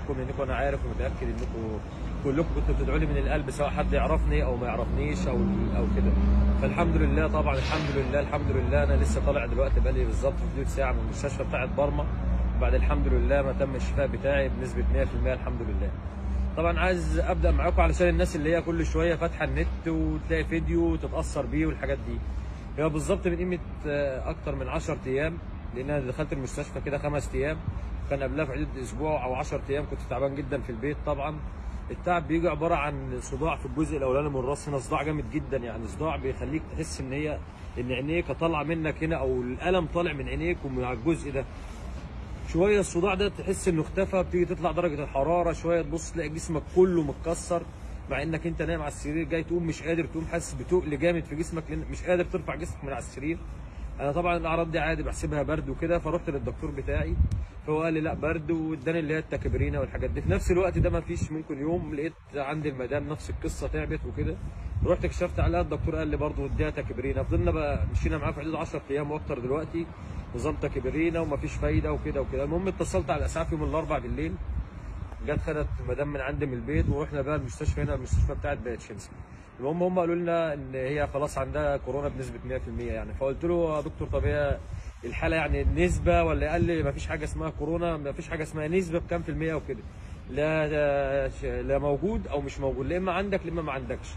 معاكم لانكم انا عارف ومتاكد انكم كلكم كنتوا بتدعوا لي من القلب سواء حد يعرفني او ما يعرفنيش او او كده فالحمد لله طبعا الحمد لله الحمد لله انا لسه طالع دلوقتي بقالي بالظبط في حدود ساعه من المستشفى بتاعه برما بعد الحمد لله ما تم الشفاء بتاعي بنسبه 100% الحمد لله طبعا عايز ابدا معاكم علشان الناس اللي هي كل شويه فاتحه النت وتلاقي فيديو وتتاثر بيه والحاجات دي هي بالظبط من قيمه آه، اكتر من 10 ايام لان انا دخلت المستشفى كده خمس ايام كان قبلها في حدود اسبوع او 10 ايام كنت تعبان جدا في البيت طبعا التعب بيجي عباره عن صداع في الجزء الاولاني من الراس هنا صداع جامد جدا يعني صداع بيخليك تحس ان هي ان عينيك طالعه منك هنا او الالم طالع من عينيك ومن على الجزء ده شويه الصداع ده تحس انه اختفى بتيجي تطلع درجه الحراره شويه تبص تلاقي جسمك كله متكسر مع انك انت نايم على السرير جاي تقوم مش قادر تقوم حاسس بتقل جامد في جسمك لان مش قادر ترفع جسمك من على السرير انا طبعا الاعراض دي عادي بحسبها برد وكده فرحت للدكتور بتاعي فهو قال لي لا برد واداني اللي هي التكبرينه والحاجات دي في نفس الوقت ده ما فيش ممكن يوم لقيت عندي المدام نفس القصه تعبت وكده رحت كشفت عليها الدكتور قال لي برضه اديها تكبرينه فضلنا بقى مشينا معاه في حدود 10 ايام واكتر دلوقتي نظام تكبرينه ومفيش فايده وكده وكده المهم اتصلت على الاسعاف يوم الاربعاء بالليل جت خدت مدام من عندي من البيت ورحنا بقى المستشفى هنا المستشفى بتاعت بقت شمسي المهم هم قالوا لنا ان هي خلاص عندها كورونا بنسبه 100% يعني فقلت له يا دكتور طب هي الحاله يعني النسبه ولا قال لي ما فيش حاجه اسمها كورونا ما فيش حاجه اسمها نسبه بكام في الميه وكده لا لا- لا موجود او مش موجود لا اما عندك لا اما ما عندكش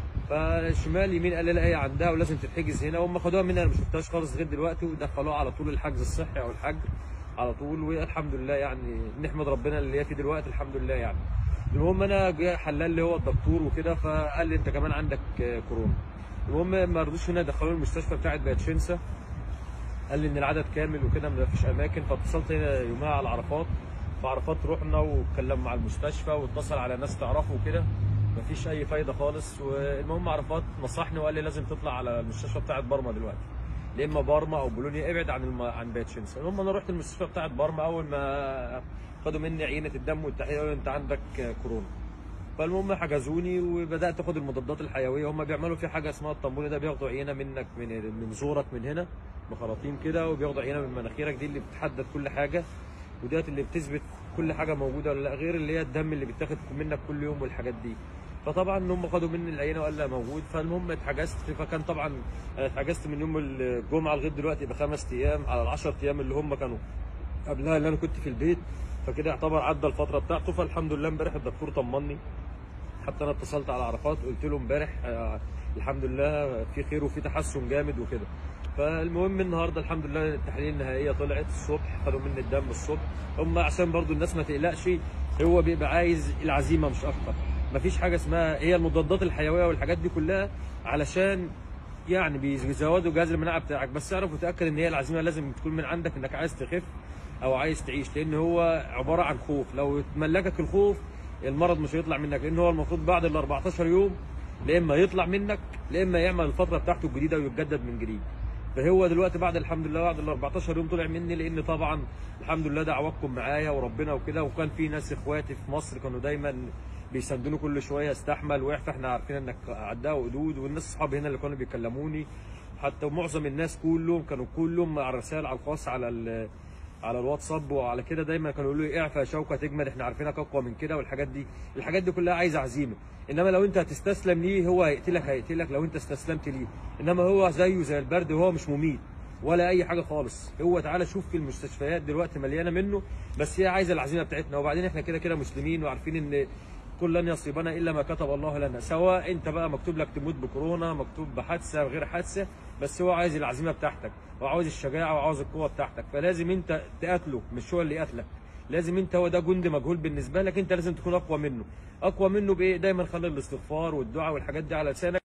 فشمال يمين قال لي لا هي عندها ولازم تتحجز هنا هم خدوها مني انا ما شفتهاش خالص لغايه دلوقتي ودخلوها على طول الحجز الصحي او الحجر على طول والحمد لله يعني نحمد ربنا اللي هي فيه دلوقتي الحمد لله يعني المهم انا جه حلال لي هو الدكتور وكده فقال لي انت كمان عندك آه، كورونا المهم ما رضوش هنا دخلوني المستشفى بتاعت بقت شنسه قال لي ان العدد كامل وكده ما فيش اماكن فاتصلت هنا يومها على عرفات فعرفات رحنا واتكلم مع المستشفى واتصل على ناس تعرفه وكده مفيش اي فايده خالص والمهم عرفات نصحني وقال لي لازم تطلع على المستشفى بتاعت برما دلوقتي يا اما برما او بولونيا ابعد عن الم... عن بيت شمس المهم انا رحت المستشفى بتاعت برما اول ما خدوا مني عينه الدم والتحليل قالوا لي انت عندك كورونا فالمهم حجزوني وبدات اخد المضادات الحيويه هم بيعملوا في حاجه اسمها الطنبوني ده بياخدوا عينه منك من من زورك من هنا بخراطيم كده وبياخدوا عينه من مناخيرك دي اللي بتحدد كل حاجه وديت اللي بتثبت كل حاجه موجوده ولا لا غير اللي هي الدم اللي بيتاخد منك كل يوم والحاجات دي فطبعا هم خدوا مني العينه وقال لا موجود فالمهم اتحجزت فكان طبعا انا اتحجزت من يوم الجمعه لغايه دلوقتي بخمس ايام على ال 10 ايام اللي هم كانوا قبلها اللي انا كنت في البيت فكده يعتبر عدى الفتره بتاعته فالحمد لله امبارح الدكتور طمني حتى انا اتصلت على عرفات قلت له امبارح آه الحمد لله في خير وفي تحسن جامد وكده فالمهم النهارده الحمد لله التحاليل النهائيه طلعت الصبح خدوا مني الدم الصبح هم عشان برضو الناس ما تقلقش هو بيبقى عايز العزيمه مش اكتر مفيش حاجه اسمها هي المضادات الحيويه والحاجات دي كلها علشان يعني بيزودوا جهاز المناعه بتاعك بس اعرف وتاكد ان هي العزيمه لازم تكون من عندك انك عايز تخف او عايز تعيش لان هو عباره عن خوف لو تملكك الخوف المرض مش هيطلع منك لان هو المفروض بعد ال 14 يوم لا اما يطلع منك لا اما يعمل الفتره بتاعته الجديده ويتجدد من جديد فهو دلوقتي بعد الحمد لله بعد ال 14 يوم طلع مني لان طبعا الحمد لله دعواتكم معايا وربنا وكده وكان في ناس اخواتي في مصر كانوا دايما بيساندوني كل شويه استحمل واعفى احنا عارفين انك عداها وقدود والناس اصحابي هنا اللي كانوا بيكلموني حتى معظم الناس كلهم كانوا كلهم على الرسائل على الخاص على ال على الواتساب وعلى كده دايما كانوا يقولوا لي اعفى يا شوكه تجمد احنا عارفينك اقوى من كده والحاجات دي الحاجات دي كلها عايزه عزيمه انما لو انت هتستسلم ليه هو هيقتلك هيقتلك لو انت استسلمت ليه انما هو زيه زي البرد وهو مش مميت ولا اي حاجه خالص هو تعالى شوف في المستشفيات دلوقتي مليانه منه بس هي عايزه العزيمه بتاعتنا وبعدين احنا كده كده مسلمين وعارفين ان كل لن يصيبنا الا ما كتب الله لنا سواء انت بقى مكتوب لك تموت بكورونا مكتوب بحادثه غير حادثه بس هو عايز العزيمه بتاعتك وعاوز الشجاعه وعاوز القوه بتاعتك فلازم انت تقاتله مش هو اللي يقاتلك لازم انت هو ده جند مجهول بالنسبه لك انت لازم تكون اقوى منه اقوى منه بايه دايما خلي الاستغفار والدعاء والحاجات دي على لسانك